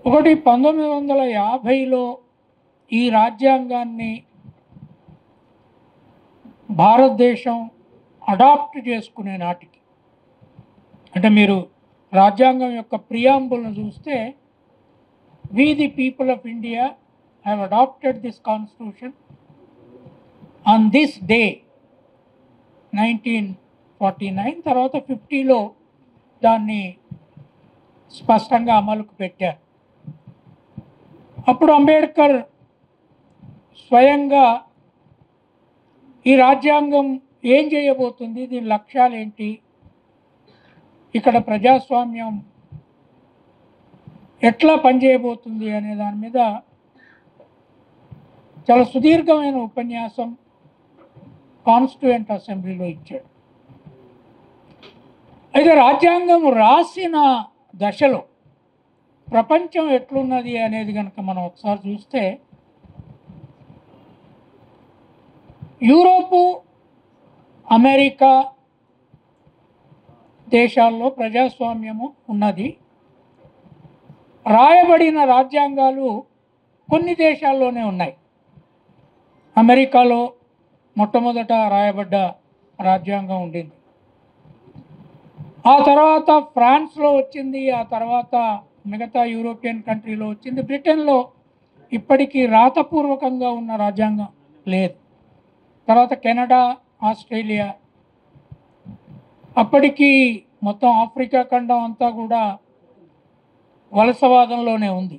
ఒకటి పంతొమ్మిది వందల యాభైలో ఈ రాజ్యాంగాన్ని భారతదేశం అడాప్ట్ చేసుకునే నాటికి అంటే మీరు రాజ్యాంగం యొక్క ప్రియాంబుల్ను చూస్తే we the people of India have adopted this constitution on this day nineteen forty nine తర్వాత ఫిఫ్టీలో దాన్ని స్పష్టంగా అమలుకు పెట్టారు అప్పుడు అంబేద్కర్ స్వయంగా ఈ రాజ్యాంగం ఏం చేయబోతుంది దీని లక్ష్యాలు ఏంటి ఇక్కడ ప్రజాస్వామ్యం ఎట్లా పనిచేయబోతుంది అనే దాని మీద చాలా సుదీర్ఘమైన ఉపన్యాసం కాన్స్టిట్యూయెంట్ అసెంబ్లీలో ఇచ్చాడు అయితే రాజ్యాంగం రాసిన దశలో ప్రపంచం ఎట్లున్నది అనేది కనుక మనం ఒకసారి చూస్తే యూరోపు అమెరికా దేశాల్లో ప్రజాస్వామ్యము ఉన్నది రాయబడిన రాజ్యాంగాలు కొన్ని దేశాల్లోనే ఉన్నాయి అమెరికాలో మొట్టమొదట రాయబడ్డ రాజ్యాంగం ఉండింది ఆ తర్వాత ఫ్రాన్స్లో వచ్చింది ఆ తర్వాత మిగతా యూరోపియన్ కంట్రీలో వచ్చింది బ్రిటన్లో ఇప్పటికీ రాతపూర్వకంగా ఉన్న రాజ్యాంగం లేదు తర్వాత కెనడా ఆస్ట్రేలియా అప్పటికి మొత్తం ఆఫ్రికా ఖండం అంతా కూడా వలసవాదంలోనే ఉంది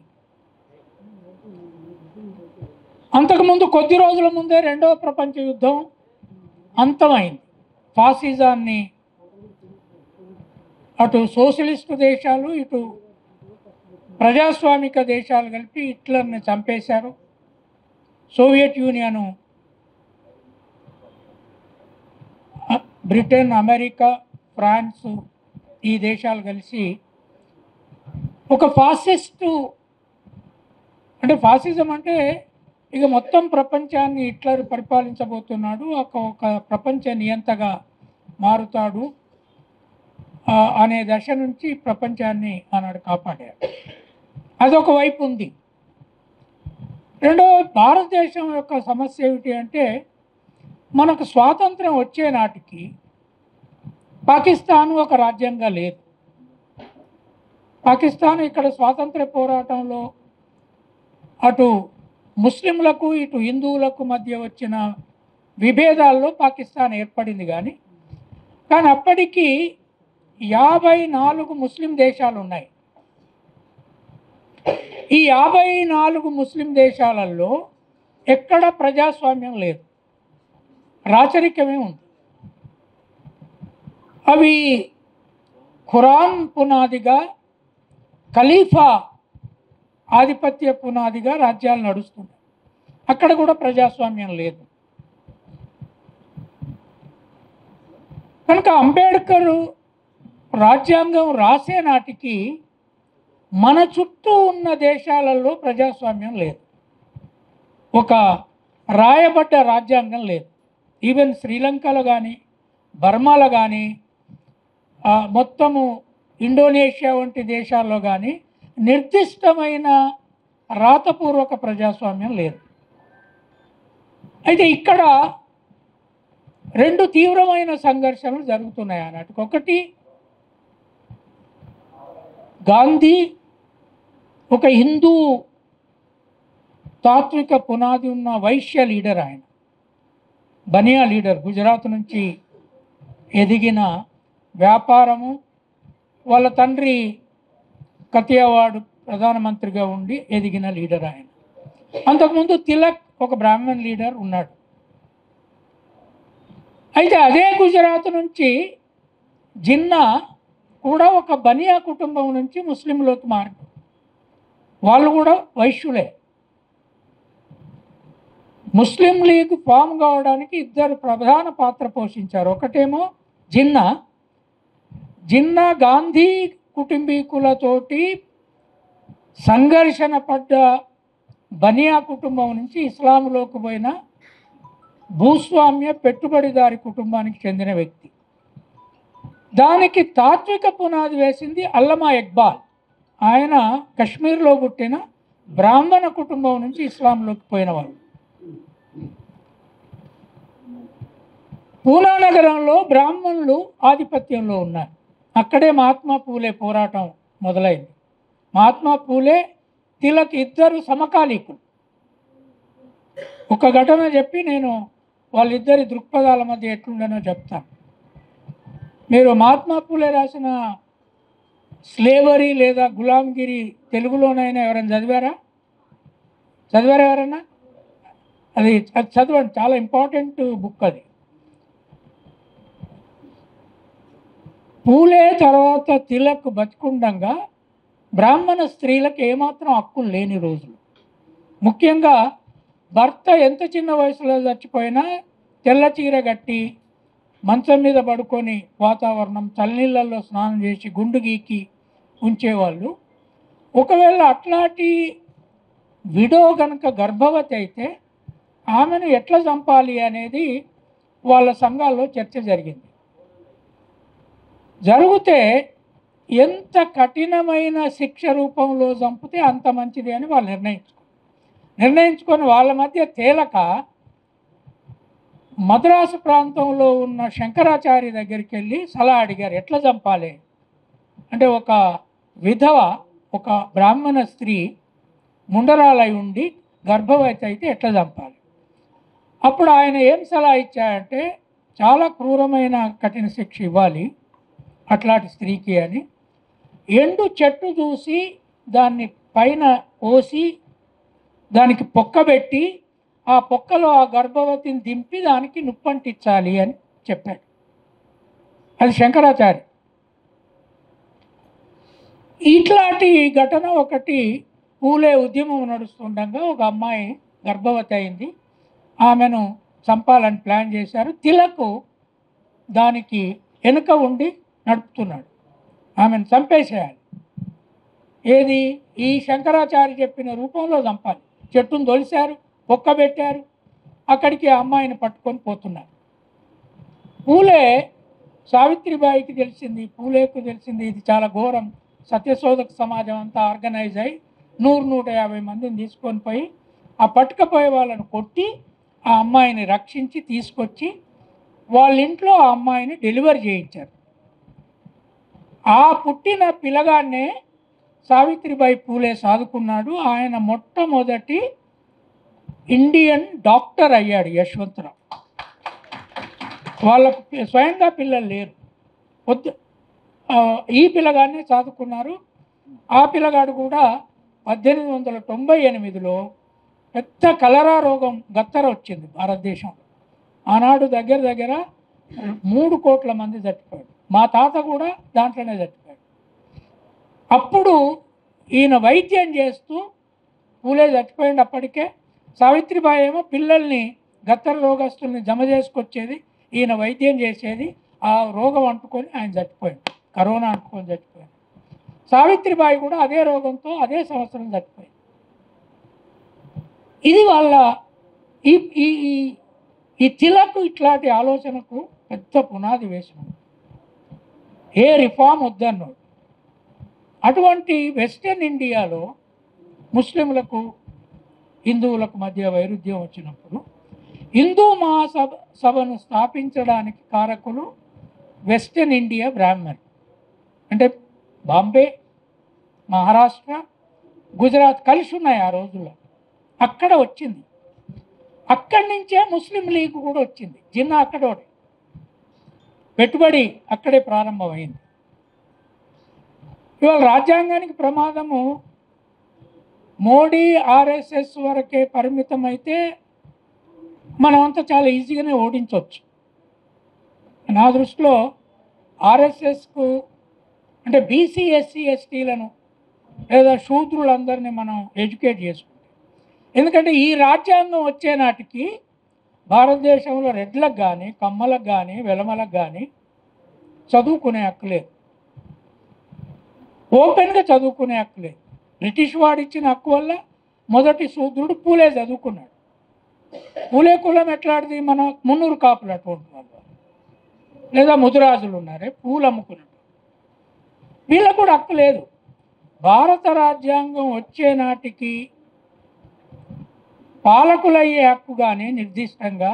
అంతకుముందు కొద్ది రోజుల ముందే రెండవ ప్రపంచ యుద్ధం అంతమైంది ఫాసిజాన్ని అటు సోషలిస్టు దేశాలు ఇటు ప్రజాస్వామిక దేశాలు కలిపి హిట్లర్ని చంపేశారు సోవియట్ యూనియను అ- బ్రిటన్ అమెరికా ఫ్రాన్స్ ఈ దేశాలు కలిసి ఒక ఫాసిస్టు అంటే ఫాసిజం అంటే ఇక మొత్తం ప్రపంచాన్ని హిట్లర్ పరిపాలించబోతున్నాడు ఒక ఒక ప్రపంచ నియంతగా మారుతాడు ఆ, అనే దశ నుంచి ప్రపంచాన్ని ఆనాడు కాపాడాడు అదొక వైపు ఉంది రెండో భారతదేశం యొక్క సమస్య ఏమిటి అంటే మనకు స్వాతంత్రం వచ్చే నాటికి పాకిస్తాన్ ఒక రాజ్యంగా లేదు పాకిస్తాన్ ఇక్కడ స్వాతంత్ర పోరాటంలో అటు ముస్లింలకు ఇటు హిందువులకు మధ్య వచ్చిన విభేదాల్లో పాకిస్తాన్ ఏర్పడింది కానీ కానీ అప్పటికి యాభై నాలుగు ముస్లిం దేశాలు ఉన్నాయి ఈ యాభై నాలుగు ముస్లిం దేశాలలో ఎక్కడ ప్రజాస్వామ్యం లేదు రాచరికమే ఉంది అవి ఖురాన్ పునాదిగా ఖలీఫా ఆధిపత్య పునాదిగా రాజ్యాలు నడుస్తున్నాయి అక్కడ కూడా ప్రజాస్వామ్యం లేదు కనుక అంబేద్కర్ రాజ్యాంగం రాసే నాటికి మన చుట్టూ ఉన్న దేశాలలో ప్రజాస్వామ్యం లేదు ఒక రాయబడ్డ రాజ్యాంగం లేదు ఈవెన్ శ్రీలంకలో కానీ బర్మాలో కానీ ఆ, మొత్తము ఇండోనేషియా వంటి దేశాల్లో కానీ నిర్దిష్టమైన రాతపూర్వక ప్రజాస్వామ్యం లేదు అయితే ఇక్కడ రెండు తీవ్రమైన సంఘర్షణలు జరుగుతున్నాయి అన్నట్టు ఒకటి గాంధీ ఒక హిందూ తాత్విక పునాది ఉన్న వైశ్య లీడర్ ఆయన బనియా లీడర్ గుజరాత్ నుంచి ఎదిగిన వ్యాపారము వాళ్ళ తండ్రి కతియావాడు ప్రధానమంత్రిగా ఉండి ఎదిగిన లీడర్ ఆయన అంతకుముందు తిలక్ ఒక బ్రాహ్మణ్ లీడర్ ఉన్నాడు అయితే అదే గుజరాత్ నుంచి జిన్నా కూడా ఒక బనియా కుటుంబం నుంచి ముస్లింలోకి మారారు వాళ్ళు కూడా వైశ్యులే ముస్లిం లీగ్ ఫామ్ కావడానికి ఇద్దరు ప్రధాన పాత్ర పోషించారు ఒకటేమో జిన్నా జిన్నా గాంధీ కుటుంబీకులతోటి సంఘర్షణ పడ్డ బనియా కుటుంబం నుంచి ఇస్లాంలోకి పోయిన భూస్వామ్య పెట్టుబడిదారి కుటుంబానికి చెందిన వ్యక్తి దానికి తాత్విక పునాది వేసింది అల్లమా ఇక్బాల్ ఆయన కశ్మీర్లో పుట్టిన బ్రాహ్మణ కుటుంబం నుంచి ఇస్లాంలోకి పోయిన వాళ్ళు పూనా నగరంలో బ్రాహ్మణులు ఆధిపత్యంలో ఉన్నారు అక్కడే మహాత్మా పూలే పోరాటం మొదలైంది మహాత్మా పూలే తిలక్ ఇద్దరు సమకాలీకులు ఒక ఘటన చెప్పి నేను వాళ్ళిద్దరి దృక్పథాల మధ్య ఎట్లుండనో చెప్తాను మీరు మహాత్మా పూలే రాసిన స్లేవరీ లేదా గులాంగిరి తెలుగులోనైనా ఎవరైనా చదివారా చదివారా ఎవరైనా అది అది చదవండి చాలా ఇంపార్టెంట్ బుక్ అది పూలే తర్వాత తిలక్ బతికుండగా బ్రాహ్మణ స్త్రీలకు ఏమాత్రం హక్కులు లేని రోజులు ముఖ్యంగా భర్త ఎంత చిన్న వయసులో చచ్చిపోయినా తెల్ల చీర కట్టి మంచం మీద పడుకొని వాతావరణం చల్లనీళ్ళల్లో స్నానం చేసి గుండు గీకి ఉంచేవాళ్ళు ఒకవేళ అట్లాంటి విడో కనుక గర్భవతి అయితే ఆమెను ఎట్లా చంపాలి అనేది వాళ్ళ సంఘాల్లో చర్చ జరిగింది జరిగితే ఎంత కఠినమైన శిక్ష రూపంలో చంపితే అంత మంచిది అని వాళ్ళు నిర్ణయించుకున్నారు నిర్ణయించుకొని వాళ్ళ మధ్య తేలక మద్రాసు ప్రాంతంలో ఉన్న శంకరాచార్య దగ్గరికి వెళ్ళి సలహా అడిగారు ఎట్లా చంపాలి అంటే ఒక విధవ ఒక బ్రాహ్మణ స్త్రీ ముండరాలై ఉండి గర్భవతి అయితే ఎట్లా చంపాలి అప్పుడు ఆయన ఏం సలహా ఇచ్చారంటే చాలా క్రూరమైన కఠిన శిక్ష ఇవ్వాలి అట్లాంటి స్త్రీకి అని ఎండు చెట్టు చూసి దాన్ని పైన పోసి దానికి పొక్కబెట్టి ఆ పొక్కలో ఆ గర్భవతిని దింపి దానికి నుప్పంటించాలి అని చెప్పాడు అది శంకరాచార్య ఇట్లాంటి ఘటన ఒకటి పూలే ఉద్యమం నడుస్తుండగా ఒక అమ్మాయి గర్భవతి అయింది ఆమెను చంపాలని ప్లాన్ చేశారు తిలకు దానికి వెనుక ఉండి నడుపుతున్నాడు ఆమెను చంపేసేయాలి ఏది ఈ శంకరాచార్య చెప్పిన రూపంలో చంపాలి చెట్టును తొలిశారు ఒక్క పెట్టారు అక్కడికి ఆ అమ్మాయిని పట్టుకొని పోతున్నారు పూలే సావిత్రిబాయికి తెలిసింది పూలేకు తెలిసింది ఇది చాలా ఘోరం సత్యశోధక సమాజం అంతా ఆర్గనైజ్ అయి నూరు నూట యాభై మందిని తీసుకొని పోయి ఆ పట్టుకపోయే వాళ్ళని కొట్టి ఆ అమ్మాయిని రక్షించి తీసుకొచ్చి వాళ్ళ ఇంట్లో ఆ అమ్మాయిని డెలివరీ చేయించారు ఆ పుట్టిన పిల్లగాన్నే సావిత్రిబాయి పూలే సాదుకున్నాడు ఆయన మొట్టమొదటి ఇండియన్ డాక్టర్ అయ్యాడు యశ్వంతరావు వాళ్ళకు పి- స్వయంగా పిల్లలు లేరు వద్దు ఆ, ఈ పిల్లగాడిని చదువుకున్నారు ఆ పిల్లగాడు కూడా పద్దెనిమిది వందల తొంభై ఎనిమిదిలో పెద్ద కలరా రోగం గత్తర వచ్చింది భారతదేశం ఆనాడు దగ్గర దగ్గర మూడు కోట్ల మంది చచ్చిపోయాడు మా తాత కూడా దాంట్లోనే చచ్చిపోయాడు అప్పుడు ఈయన వైద్యం చేస్తూ పూలే చచ్చిపోయింది అప్పటికే సావిత్రిబాయి ఏమో పిల్లల్ని గత్తర రోగస్తుల్ని జమ చేసుకొచ్చేది ఈయన వైద్యం చేసేది ఆ రోగం అంటుకొని ఆయన చచ్చిపోయాడు కరోనా అంటుకొని చచ్చిపోయాడు సావిత్రిబాయి కూడా అదే రోగంతో అదే సంవత్సరం చచ్చిపోయింది ఇది వాళ్ళ ఈ ఈ ఈ- ఈ తిలకు ఇట్లాంటి ఆలోచనకు పెద్ద పునాది వేసినాడు ఏ రిఫార్మ్ వద్దన్నాడు అటువంటి వెస్టర్న్ ఇండియాలో ముస్లింలకు హిందువులకు మధ్య వైరుధ్యం వచ్చినప్పుడు హిందూ మహాసభ సభను స్థాపించడానికి కారకులు వెస్టర్న్ ఇండియా బ్రాహ్మణ్ అంటే బాంబే మహారాష్ట్ర గుజరాత్ కలిసి ఉన్నాయి ఆ రోజుల్లో అక్కడ వచ్చింది అక్కడి నుంచే ముస్లిం లీగ్ కూడా వచ్చింది జిన్నా అక్కడోడే పెట్టుబడి అక్కడే ప్రారంభమైంది ఇవాళ రాజ్యాంగానికి ప్రమాదము మోడీ ఆర్ఎస్ఎస్ వరకే పరిమితం అయితే మనమంతా చాలా ఈజీగానే ఓడించవచ్చు నా దృష్టిలో ఆర్ఎస్ఎస్కు అంటే బీసీ ఎస్సీ ఎస్టీలను లేదా శూద్రులందరినీ మనం ఎడ్యుకేట్ చేసుకుంటాం ఎందుకంటే ఈ రాజ్యాంగం వచ్చే నాటికి భారతదేశంలో రెడ్లకు కానీ కమ్మలకు కానీ వెలమలకు కానీ చదువుకునే హక్కు లేదు ఓపెన్గా చదువుకునే హక్కు లేదు బ్రిటిష్ వాడు ఇచ్చిన హక్కు వల్ల మొదటి శూద్రుడు పూలే చదువుకున్నాడు పూలే కులం ఎట్లాంటిది మన మున్నూరు కాపులు అటువంటి వాళ్ళు లేదా ముదురాజులు ఉన్నారే పూలు అమ్ముకున్నట్టు వీళ్ళకు కూడా హక్కు లేదు భారత రాజ్యాంగం వచ్చే నాటికి పాలకులయ్యే హక్కు కానీ నిర్దిష్టంగా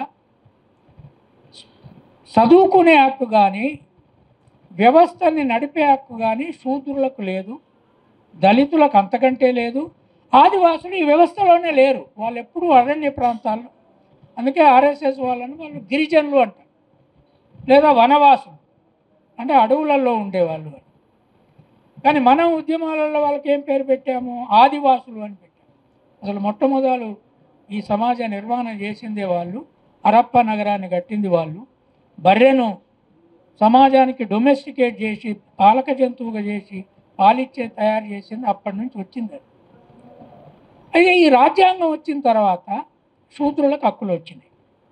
చదువుకునే హక్కు కానీ వ్యవస్థని నడిపే హక్కు కానీ శూద్రులకు లేదు దళితులకు అంతకంటే లేదు ఆదివాసులు ఈ వ్యవస్థలోనే లేరు వాళ్ళు ఎప్పుడూ అరణ్య ప్రాంతాల్లో అందుకే ఆర్ఎస్ఎస్ వాళ్ళని వాళ్ళు గిరిజనులు అంటారు లేదా వనవాసులు అంటే అడవులలో ఉండేవాళ్ళు అని. కానీ మనం ఉద్యమాలలో వాళ్ళకి ఏం పేరు పెట్టాము ఆదివాసులు అని పెట్టాము అసలు మొట్టమొదలు ఈ సమాజ నిర్వహణ చేసిందే వాళ్ళు హరప్ప నగరాన్ని కట్టింది వాళ్ళు బర్రెను సమాజానికి డొమెస్టికేట్ చేసి పాలక జంతువుగా చేసి పాలిచ్చే తయారు చేసింది అప్పటి నుంచి వచ్చింది అది అయితే ఈ రాజ్యాంగం వచ్చిన తర్వాత శూద్రులకు హక్కులు వచ్చినాయి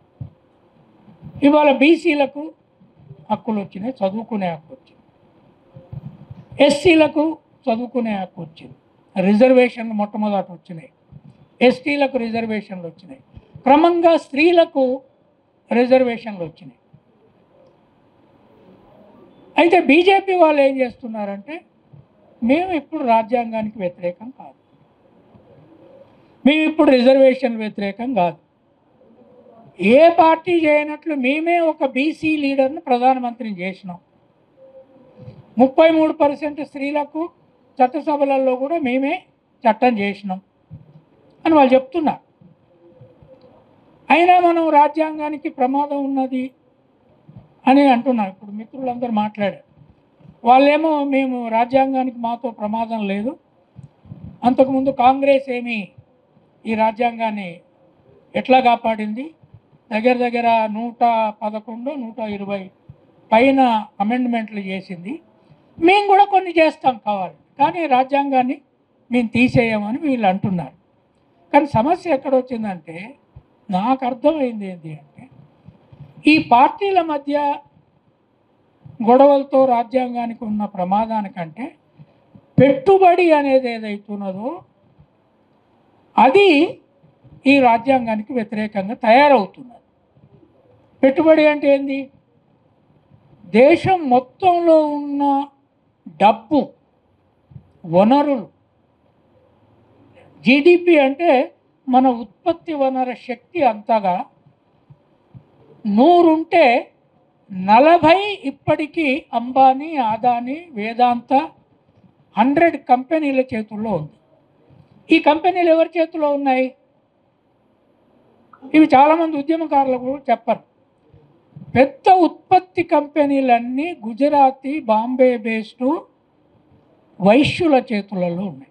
ఇవాళ బీసీలకు హక్కులు వచ్చినాయి చదువుకునే హక్కు వచ్చింది ఎస్సీలకు చదువుకునే హక్కు వచ్చింది రిజర్వేషన్లు మొట్టమొదట వచ్చినాయి ఎస్టీలకు రిజర్వేషన్లు వచ్చినాయి క్రమంగా స్త్రీలకు రిజర్వేషన్లు వచ్చినాయి అయితే బీజేపీ వాళ్ళు ఏం చేస్తున్నారంటే మేము ఇప్పుడు రాజ్యాంగానికి వ్యతిరేకం కాదు మేము ఇప్పుడు రిజర్వేషన్ వ్యతిరేకం కాదు ఏ పార్టీ చేయనట్లు మేమే ఒక బీసీ లీడర్ని ప్రధానమంత్రిని చేసినాం ముప్పై మూడు పర్సెంట్ స్త్రీలకు చట్టసభలలో కూడా మేమే చట్టం చేసినాం అని వాళ్ళు చెప్తున్నారు అయినా మనం రాజ్యాంగానికి ప్రమాదం ఉన్నది అని అంటున్నారు ఇప్పుడు మిత్రులందరూ మాట్లాడారు వాళ్ళేమో మేము రాజ్యాంగానికి మాతో ప్రమాదం లేదు అంతకుముందు కాంగ్రెస్ ఏమి ఈ రాజ్యాంగాన్ని ఎట్లా కాపాడింది దగ్గర దగ్గర నూట పదకొండు నూట ఇరవై పైన అమెండ్మెంట్లు చేసింది మేము కూడా కొన్ని చేస్తాం కావాలి కానీ రాజ్యాంగాన్ని మేము తీసేయమని వీళ్ళు అంటున్నారు కానీ సమస్య ఎక్కడ వచ్చిందంటే నాకు అర్థమైంది ఏంటి అంటే ఈ పార్టీల మధ్య గొడవలతో రాజ్యాంగానికి ఉన్న ప్రమాదానికంటే పెట్టుబడి అనేది ఏదైతున్నదో అది ఈ రాజ్యాంగానికి వ్యతిరేకంగా తయారవుతున్నది పెట్టుబడి అంటే ఏంది దేశం మొత్తంలో ఉన్న డబ్బు వనరులు జీడిపి అంటే మన ఉత్పత్తి వనర శక్తి అంతగా నూరుంటే నలభై ఇప్పటికీ అంబానీ అదానీ వేదాంత హండ్రెడ్ కంపెనీల చేతుల్లో ఉంది ఈ కంపెనీలు ఎవరి చేతిలో ఉన్నాయి ఇవి చాలామంది ఉద్యమకారులకు కూడా చెప్పరు పెద్ద ఉత్పత్తి కంపెనీలన్నీ గుజరాతీ బాంబే బేస్డ్ వైశ్యుల చేతులలో ఉన్నాయి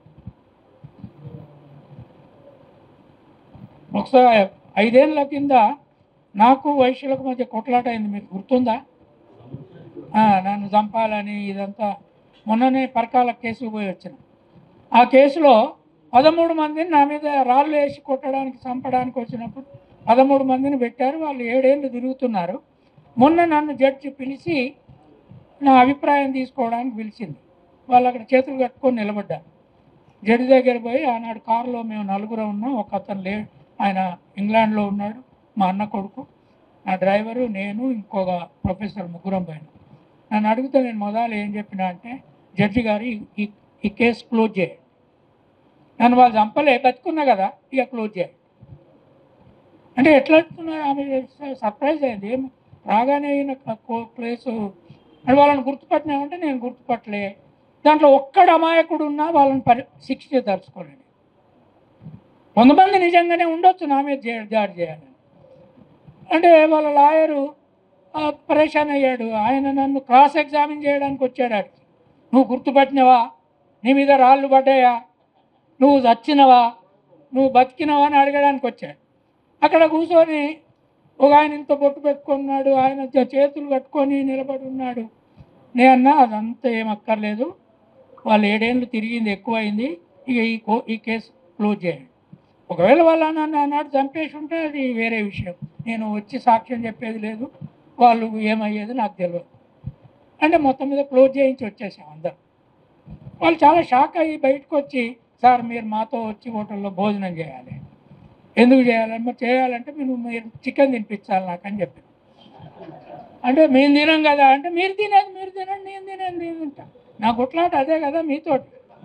ఒకసారి ఐదేళ్ల కింద నాకు వైశ్యులకు మధ్య కొట్లాట అయింది మీకు గుర్తుందా ఆ, నన్ను చంపాలని ఇదంతా మొన్ననే పరకాల కేసు పోయి వచ్చిన ఆ కేసులో పదమూడు మందిని నా మీద రాళ్ళు వేసి కొట్టడానికి చంపడానికి వచ్చినప్పుడు పదమూడు మందిని పెట్టారు వాళ్ళు ఏడేళ్ళు తిరుగుతున్నారు మొన్న నన్ను జడ్జి పిలిచి నా అభిప్రాయం తీసుకోవడానికి పిలిచింది వాళ్ళు అక్కడ చేతులు కట్టుకొని నిలబడ్డారు జడ్జి దగ్గర పోయి ఆనాడు కారులో మేము నలుగురు ఉన్నాం ఒక అతను లే ఆయన ఇంగ్లాండ్లో ఉన్నాడు మా అన్న కొడుకు నా డ్రైవరు నేను ఇంకొక ప్రొఫెసర్ ముగ్గురం పోయినాం నన్ను అడిగితే నేను మొదలు ఏం చెప్పినా అంటే జడ్జి గారు ఈ- ఈ ఈ కేసు క్లోజ్ చేయండి నన్ను వాళ్ళు చంపలే బతుకున్నా కదా ఇక క్లోజ్ చేయండి అంటే ఎట్లా అంటున్నారు ఆమె సర్ప్రైజ్ అయింది ఏం రాగానే ఈయన ప్లేసు అని వాళ్ళని గుర్తుపట్టినామంటే నేను గుర్తుపట్టలే దాంట్లో ఒక్కడు అమాయకుడు ఉన్నా వాళ్ళని పరి శిక్ష దలుచుకోలేండి కొంతమంది నిజంగానే ఉండొచ్చు నా మీద జే- జారీ చేయాలని అంటే వాళ్ళ లాయరు ఆ, పరేషాన్ అయ్యాడు ఆయన నన్ను క్రాస్ ఎగ్జామిన్ చేయడానికి వచ్చాడు ఆడికి నువ్వు గుర్తుపట్టినవా నీ మీద రాళ్ళు పడ్డాయా నువ్వు చచ్చినవా నువ్వు బతికినవా అని అడగడానికి వచ్చాడు అక్కడ కూర్చొని ఒక ఆయన ఇంత బొట్టు పెట్టుకున్నాడు ఆయన చే- చేతులు కట్టుకొని నిలబడి ఉన్నాడు నేను అన్నా అదంతా ఏం అక్కర్లేదు వాళ్ళు ఏడేళ్ళు తిరిగింది ఎక్కువైంది ఇక ఈ కో ఈ కేసు క్లోజ్ చేయండి ఒకవేళ వాళ్ళ నన్ను ఆనాడు చంపేసి ఉంటే అది వేరే విషయం నేను వచ్చి సాక్ష్యం చెప్పేది లేదు వాళ్ళు ఏమయ్యేది నాకు తెలియదు అంటే మొత్తం మీద క్లోజ్ చేయించి వచ్చేసాం అందరం వాళ్ళు చాలా షాక్ అయ్యి బయటకు వచ్చి సార్ మీరు మాతో వచ్చి హోటల్లో భోజనం చేయాలి ఎందుకు చేయాలని మరి చేయాలంటే మీరు మీరు చికెన్ తినిపించాలి నాకు అని చెప్పి అంటే మేము తినం కదా అంటే మీరు తినేది మీరు తినండి నేను తినేది నేను తింటా నా కొట్లాట అదే కదా మీతోటి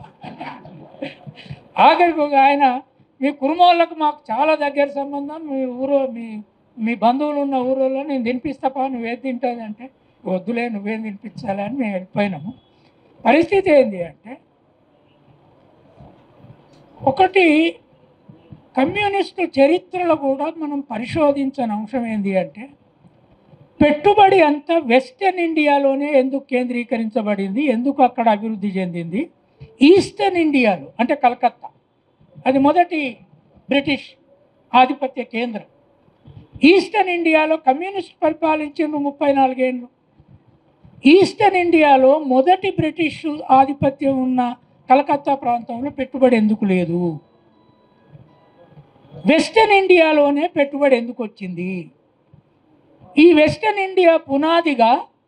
ఆఖరికి ఒక ఆయన మీ కురుమోళ్ళకు మాకు చాలా దగ్గర సంబంధం మీ ఊరు మీ మీ బంధువులు ఉన్న ఊరిలో నేను తినిపిస్తాపా నువ్వేం తింటుంది అంటే వద్దులే నువ్వేం తినిపించాలి అని మేము వెళ్ళిపోయినాము పరిస్థితి ఏంటి అంటే ఒకటి కమ్యూనిస్టు చరిత్రలో కూడా మనం పరిశోధించని అంశం ఏంటి అంటే పెట్టుబడి అంతా వెస్టర్న్ ఇండియాలోనే ఎందుకు కేంద్రీకరించబడింది ఎందుకు అక్కడ అభివృద్ధి చెందింది ఈస్టర్న్ ఇండియాలో అంటే కలకత్తా అది మొదటి బ్రిటిష్ ఆధిపత్య కేంద్రం ఈస్టర్న్ ఇండియాలో కమ్యూనిస్ట్ పరిపాలించిన ముప్పై నాలుగేళ్ళు ఈస్టర్న్ ఇండియాలో మొదటి బ్రిటిష్ ఆధిపత్యం ఉన్న కలకత్తా ప్రాంతంలో పెట్టుబడి ఎందుకు లేదు వెస్టర్న్ ఇండియాలోనే పెట్టుబడి ఎందుకు వచ్చింది ఈ వెస్టర్న్ ఇండియా పునాదిగా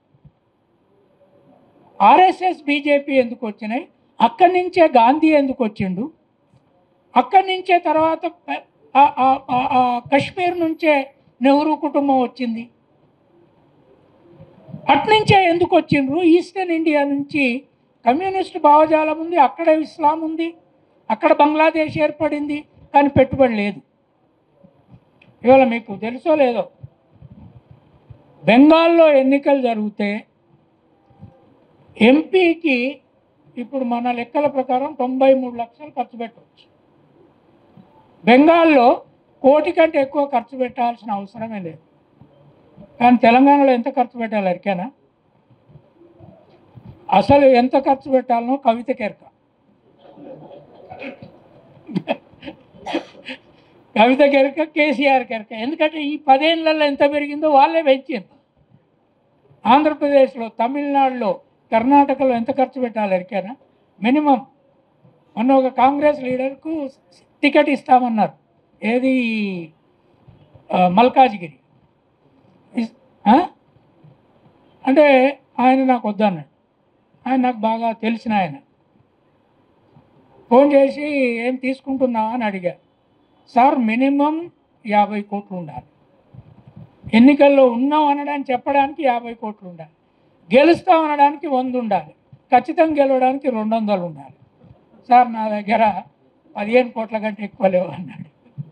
ఆర్ఎస్ఎస్ బీజేపీ ఎందుకు వచ్చినాయి అక్కడి నుంచే గాంధీ ఎందుకు వచ్చిండు అక్కడి నుంచే తర్వాత ప- ఆ- ఆ- ఆ- ఆ కశ్మీర్ నుంచే నెహ్రూ కుటుంబం వచ్చింది అట్నుంచే ఎందుకు వచ్చిండ్రు ఈస్టర్న్ ఇండియా నుంచి కమ్యూనిస్ట్ భావజాలం ఉంది అక్కడ ఇస్లాం ఉంది అక్కడ బంగ్లాదేశ్ ఏర్పడింది కానీ పెట్టుబడి లేదు ఇవాళ మీకు తెలుసో లేదో బెంగాల్లో ఎన్నికలు జరిగితే ఎంపీకి ఇప్పుడు మన లెక్కల ప్రకారం తొంభై మూడు లక్షలు ఖర్చు పెట్టవచ్చు బెంగాల్లో కోటి కంటే ఎక్కువ ఖర్చు పెట్టాల్సిన అవసరమే లేదు కానీ తెలంగాణలో ఎంత ఖర్చు పెట్టాలి ఎరికేనా అసలు ఎంత ఖర్చు పెట్టాలనో కవిత కెరక కవిత కెరక కేసీఆర్ కెరక ఎందుకంటే ఈ పదేళ్లలో ఎంత పెరిగిందో వాళ్ళే పెంచింది ఆంధ్రప్రదేశ్లో తమిళనాడులో కర్ణాటకలో ఎంత ఖర్చు పెట్టాలి ఎరికేనా మినిమం మొన్న ఒక కాంగ్రెస్ లీడర్కు టికెట్ ఇస్తామన్నారు ఏది ఆ, మల్కాజ్గిరి ఇస్- ఆ? అంటే ఆయన నాకు వద్దన్నాడు ఆయన నాకు బాగా తెలిసిన ఆయన ఫోన్ చేసి ఏం తీసుకుంటున్నావా అని అడిగా సార్ మినిమం యాభై కోట్లు ఉండాలి ఎన్నికల్లో ఉన్నాం అనడానికి చెప్పడానికి యాభై కోట్లు ఉండాలి గెలుస్తాం అనడానికి వంద ఉండాలి ఖచ్చితంగా గెలవడానికి రెండు వందలు ఉండాలి సార్ నా దగ్గర పదిహేను కోట్ల కంటే ఎక్కువ లేవు అన్నాడు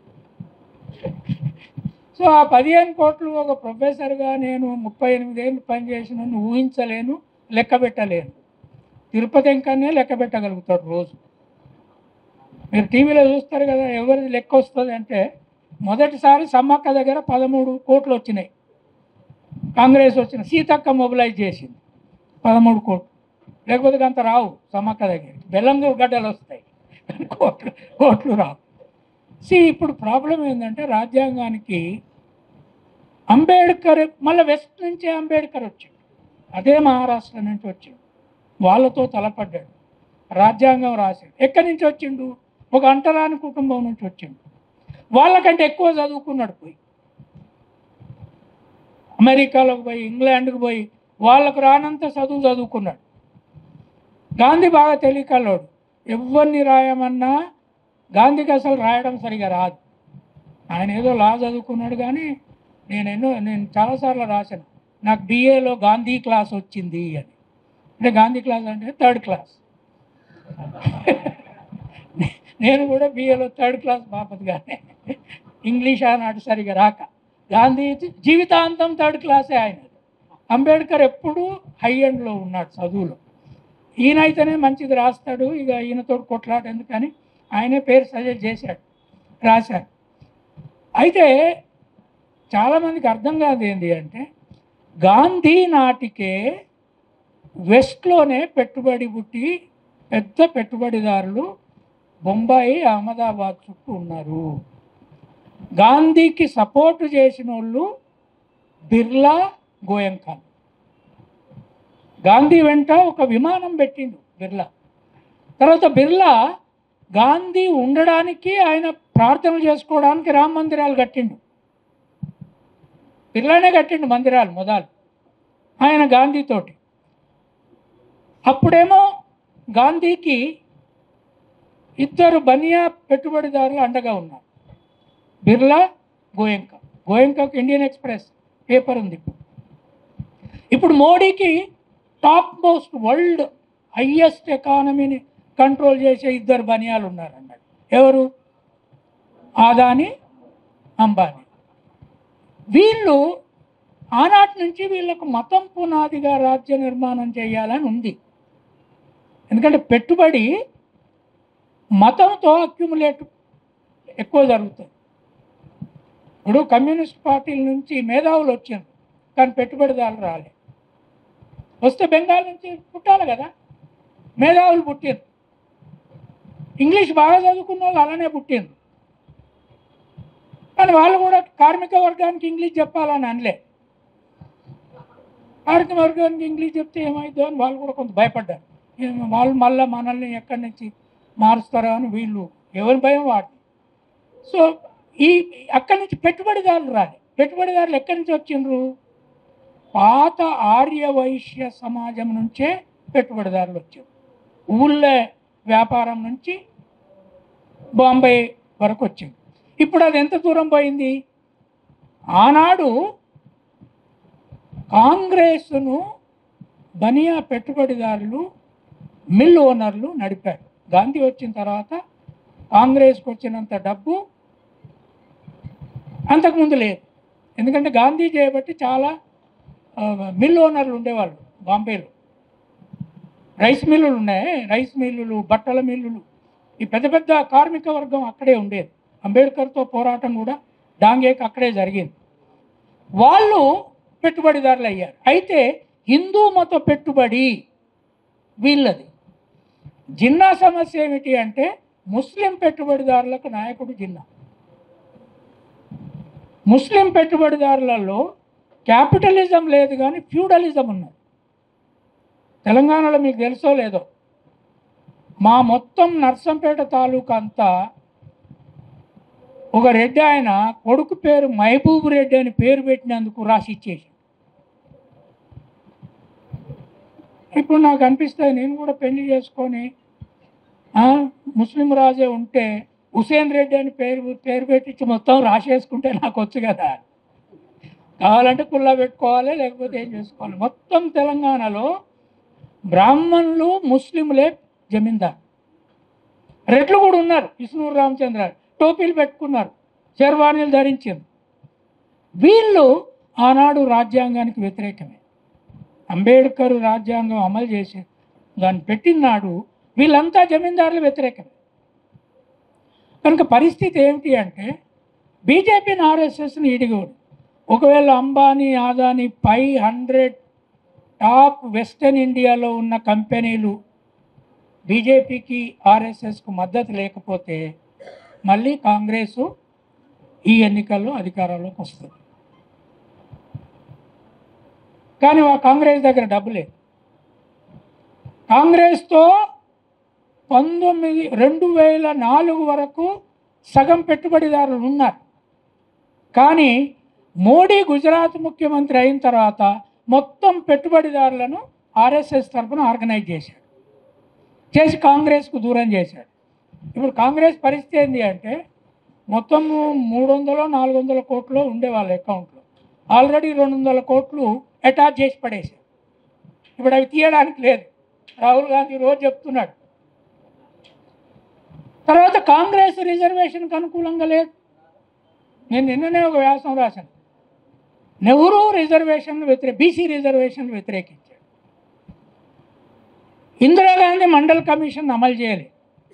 సో ఆ పదిహేను కోట్లు ఒక ప్రొఫెసర్గా నేను ముప్పై ఎనిమిదేళ్ళు పనిచేసిన ఊహించలేను లెక్క పెట్టలేను తిరుపతి ఇంకానే లెక్క పెట్టగలుగుతాడు రోజు మీరు టీవీలో చూస్తారు కదా ఎవరిది లెక్క వస్తుంది అంటే మొదటిసారి సమ్మక్క దగ్గర పదమూడు కోట్లు వచ్చినాయి కాంగ్రెస్ వచ్చిన సీతక్క మొబిలైజ్ చేసింది పదమూడు కోట్లు లేకపోతే అంత రావు సమ్మక్క దగ్గర బెల్లం గడ్డలు వస్తాయి కానీ కోట్లు కోట్లు రావు సి ఇప్పుడు ప్రాబ్లం ఏంటంటే రాజ్యాంగానికి అంబేద్కర్ మళ్ళీ వెస్ట్ నుంచే అంబేద్కర్ వచ్చాడు అదే మహారాష్ట్ర నుంచి వచ్చాడు వాళ్ళతో తలపడ్డాడు రాజ్యాంగం రాశాడు ఎక్కడి నుంచి వచ్చిండు ఒక అంటరాని కుటుంబం నుంచి వచ్చిండు వాళ్ళకంటే ఎక్కువ చదువుకున్నాడు పోయి అమెరికాలోకి పోయి ఇంగ్లాండ్కి పోయి వాళ్ళకు రానంత చదువు చదువుకున్నాడు గాంధీ బాగా తెలియకల్లోడు ఎవరిని రాయమన్నా గాంధీకి అసలు రాయడం సరిగా రాదు ఆయన ఏదో లా చదువుకున్నాడు కానీ నేను ఎన్నో నేను చాలాసార్లు రాశాను నాకు బిఏలో గాంధీ క్లాస్ వచ్చింది అని అంటే గాంధీ క్లాస్ అంటే థర్డ్ క్లాస్ నేను కూడా బిఏలో థర్డ్ క్లాస్ బాపతిగానే ఇంగ్లీష్ ఆనాడు సరిగా రాక గాంధీ జీవితాంతం థర్డ్ క్లాసే ఆయన అంబేద్కర్ ఎప్పుడూ హై ఎండ్లో ఉన్నాడు చదువులో ఈయన అయితేనే మంచిది రాస్తాడు ఇక ఈయనతో కొట్లాట ఎందుకని ఆయనే పేరు సజెస్ట్ చేశాడు రాశాడు అయితే చాలామందికి అర్థం కాదు ఏంటి అంటే గాంధీ నాటికే వెస్ట్లోనే పెట్టుబడి పుట్టి పెద్ద పెట్టుబడిదారులు బొంబాయి అహ్మదాబాద్ చుట్టూ ఉన్నారు గాంధీకి సపోర్ట్ చేసిన వాళ్ళు బిర్లా గోయంకా గాంధీ వెంట ఒక విమానం పెట్టిండు బిర్లా తర్వాత బిర్లా గాంధీ ఉండడానికి ఆయన ప్రార్థన చేసుకోవడానికి రామ మందిరాలు కట్టిండు బిర్లానే కట్టిండు మందిరాలు మొదలు ఆయన గాంధీతోటి అప్పుడేమో గాంధీకి ఇద్దరు బనియా పెట్టుబడిదారులు అండగా ఉన్నారు బిర్లా గోయంకా గోయంకాకు ఇండియన్ ఎక్స్ప్రెస్ పేపర్ ఉంది ఇప్పుడు ఇప్పుడు మోడీకి టాప్ మోస్ట్ వరల్డ్ హయ్యెస్ట్ ఎకానమీని కంట్రోల్ చేసే ఇద్దరు బనియాలు ఉన్నారు అన్నాడు ఎవరు ఆదాని అంబానీ వీళ్ళు ఆనాటి నుంచి వీళ్ళకు మతం పునాదిగా రాజ్య నిర్మాణం చేయాలని ఉంది ఎందుకంటే పెట్టుబడి మతంతో అక్యుములేట్ ఎక్కువ జరుగుతుంది ఇప్పుడు కమ్యూనిస్ట్ పార్టీల నుంచి మేధావులు వచ్చారు కానీ పెట్టుబడిదారులు రాలే వస్తే బెంగాల్ నుంచి పుట్టాలి కదా మేధావులు పుట్టారు ఇంగ్లీష్ బాగా చదువుకున్న వాళ్ళు అలానే పుట్టారు కానీ వాళ్ళు కూడా కార్మిక వర్గానికి ఇంగ్లీష్ చెప్పాలని అనలే కార్మిక వర్గానికి ఇంగ్లీష్ చెప్తే ఏమైందో అని వాళ్ళు కూడా కొంత భయపడ్డారు ఏమో వాళ్ళు మళ్ళీ మనల్ని ఎక్కడి నుంచి మారుస్తారో అని వీళ్ళు ఎవరి భయం వాడు సో ఈ అక్కడి నుంచి పెట్టుబడిదారులు రాలి పెట్టుబడిదారులు ఎక్కడి నుంచి వచ్చిండ్రు పాత ఆర్య వైశ్య సమాజం నుంచే పెట్టుబడిదారులు వచ్చారు ఊళ్ళో వ్యాపారం నుంచి బాంబే వరకు వచ్చింది ఇప్పుడు అది ఎంత దూరం పోయింది ఆనాడు కాంగ్రెస్ను బనియా పెట్టుబడిదారులు మిల్ ఓనర్లు నడిపారు గాంధీ వచ్చిన తర్వాత కాంగ్రెస్కి వచ్చినంత డబ్బు అంతకుముందు లేదు ఎందుకంటే గాంధీ చేయబట్టి చాలా ఆ, మిల్ ఓనర్లు ఉండేవాళ్ళు బాంబేలో రైస్ మిల్లులు ఉన్నాయి రైస్ మిల్లులు బట్టల మిల్లులు ఈ పెద్ద పెద్ద కార్మిక వర్గం అక్కడే ఉండేది అంబేద్కర్తో పోరాటం కూడా డాంగేకి అక్కడే జరిగింది వాళ్ళు పెట్టుబడిదారులు అయ్యారు అయితే హిందూ మత పెట్టుబడి వీళ్ళది జిన్నా సమస్య ఏమిటి అంటే ముస్లిం పెట్టుబడిదారులకు నాయకుడు జిన్నా ముస్లిం పెట్టుబడిదారులలో క్యాపిటలిజం లేదు కానీ ఫ్యూడలిజం ఉన్నది తెలంగాణలో మీకు తెలుసో లేదో మా మొత్తం నర్సంపేట తాలూకా అంతా ఒక రెడ్డి ఆయన కొడుకు పేరు మహబూబ్ రెడ్డి అని పేరు పెట్టినందుకు రాసి ఇచ్చేసి ఇప్పుడు నాకు అనిపిస్తుంది నేను కూడా పెళ్లి చేసుకొని ఆ, ముస్లిం రాజే ఉంటే హుసేన్ రెడ్డి అని పేరు పేరు పెట్టించి మొత్తం రాసేసుకుంటే నాకు వచ్చు కదా కావాలంటే కుల్లా పెట్టుకోవాలి లేకపోతే ఏం చేసుకోవాలి మొత్తం తెలంగాణలో బ్రాహ్మణులు ముస్లింలే జమీందార్ రెడ్లు కూడా ఉన్నారు విష్ణువు రామచంద్ర టోపీలు పెట్టుకున్నారు శర్వాణీలు ధరించారు వీళ్ళు ఆనాడు రాజ్యాంగానికి వ్యతిరేకమే అంబేద్కర్ రాజ్యాంగం అమలు చేసి దాన్ని పెట్టినాడు వీళ్ళంతా జమీందారులు వ్యతిరేకమే కనుక పరిస్థితి ఏమిటి అంటే బీజేపీని ఆర్ఎస్ఎస్ని ఇడిగోడు ఒకవేళ Ambani Adani five hundred top western ఇండియాలో ఉన్న కంపెనీలు బీజేపీకి ఆర్ఎస్ఎస్కు మద్దతు లేకపోతే మళ్ళీ కాంగ్రెస్ ఈ ఎన్నికల్లో అధికారంలోకి వస్తుంది కానీ ఆ కాంగ్రెస్ దగ్గర డబ్బు లేదు కాంగ్రెస్తో పంతొమ్మిది రెండు వేల నాలుగు వరకు సగం పెట్టుబడిదారులు ఉన్నారు కానీ మోడీ గుజరాత్ ముఖ్యమంత్రి అయిన తర్వాత మొత్తం పెట్టుబడిదారులను ఆర్ఎస్ఎస్ తరఫున ఆర్గనైజ్ చేశాడు చేసి కాంగ్రెస్కు దూరం చేశాడు ఇప్పుడు కాంగ్రెస్ పరిస్థితి ఏంటి అంటే మొత్తం మూడు వందలు నాలుగు వందల కోట్లు ఉండే వాళ్ళ అకౌంట్లో ఆల్రెడీ రెండు వందల కోట్లు అటాచ్ చేసి పడేశారు ఇప్పుడు అవి తీయడానికి లేదు రాహుల్ గాంధీ రోజు చెప్తున్నాడు తర్వాత కాంగ్రెస్ రిజర్వేషన్కి అనుకూలంగా లేదు నేను నిన్ననే ఒక వ్యాసం రాశాను నెహ్రూ రిజర్వేషన్లు వ్యతిరేక బీసీ రిజర్వేషన్లు వ్యతిరేకించాడు ఇందిరాగాంధీ మండల్ కమిషన్ అమలు చేయలేదు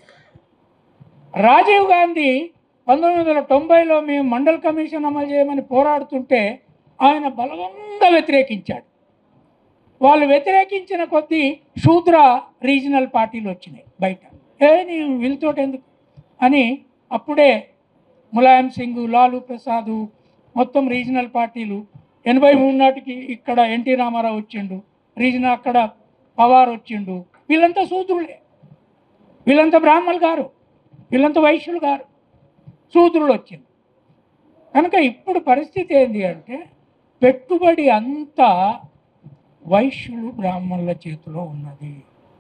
రాజీవ్ గాంధీ పంతొమ్మిది వందల తొంభైలో మేము మండల్ కమిషన్ అమలు చేయమని పోరాడుతుంటే ఆయన బలవంగా వ్యతిరేకించాడు వాళ్ళు వ్యతిరేకించిన కొద్దీ శూద్ర రీజనల్ పార్టీలు వచ్చినాయి బయట ఏ నీ వీళ్ళతో ఎందుకు అని అప్పుడే ములాయం సింగ్ లాలూ ప్రసాద్ మొత్తం రీజనల్ పార్టీలు ఎనభై మూడు నాటికి ఇక్కడ ఎన్టీ రామారావు వచ్చిండు రీజనల్ అక్కడ పవార్ వచ్చిండు వీళ్ళంతా శూద్రులే వీళ్ళంతా బ్రాహ్మణులు గారు వీళ్ళంతా వైశ్యులు గారు శూద్రులు వచ్చింది కనుక ఇప్పుడు పరిస్థితి ఏంటి అంటే పెట్టుబడి అంతా వైశ్యులు బ్రాహ్మణుల చేతిలో ఉన్నది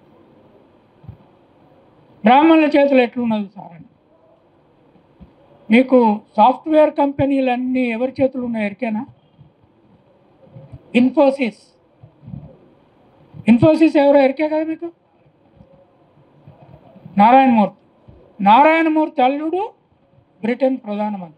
బ్రాహ్మణుల చేతిలో ఎట్లున్నది సార్ అని మీకు సాఫ్ట్వేర్ కంపెనీలన్నీ ఎవరి చేతులు ఉన్నాయి ఎరికేనా ఇన్ఫోసిస్ ఇన్ఫోసిస్ ఎవరో ఎరికే కదా మీకు నారాయణమూర్తి నారాయణమూర్తి అల్లుడు బ్రిటన్ ప్రధానమంత్రి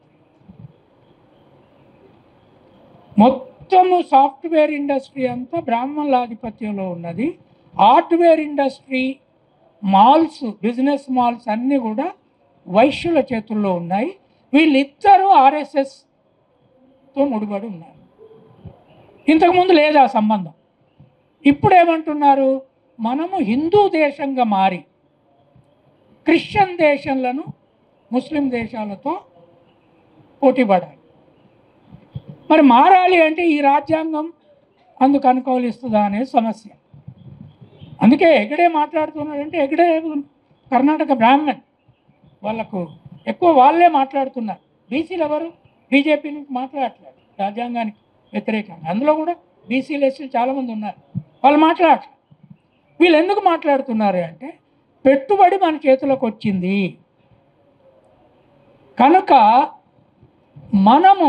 మొత్తము సాఫ్ట్వేర్ ఇండస్ట్రీ అంతా బ్రాహ్మణుల ఆధిపత్యంలో ఉన్నది hardware industry malls business malls అన్నీ కూడా వైశ్యుల చేతుల్లో ఉన్నాయి వీళ్ళిద్దరూ ఆర్ఎస్ఎస్తో ముడిపడి ఉన్నారు ఇంతకుముందు లేదు ఆ సంబంధం ఇప్పుడు ఏమంటున్నారు మనము హిందూ దేశంగా మారి క్రిస్టియన్ దేశంలను ముస్లిం దేశాలతో పోటీపడాలి మరి మారాలి అంటే ఈ రాజ్యాంగం అందుకు అనుకూలిస్తుందా అనే సమస్య అందుకే ఎగడే మాట్లాడుతున్నాడంటే ఎగడే కర్ణాటక బ్రాహ్మణ్ వాళ్ళకు ఎక్కువ వాళ్ళే మాట్లాడుతున్నారు బీసీలు ఎవరు బీజేపీ నుంచి మాట్లాడట్లేదు రాజ్యాంగానికి వ్యతిరేకంగా అందులో కూడా బీసీలు ఎస్సీలు చాలామంది ఉన్నారు వాళ్ళు మాట్లాడట్లేదు వీళ్ళు ఎందుకు మాట్లాడుతున్నారు అంటే పెట్టుబడి మన చేతిలోకి వచ్చింది కనుక మనము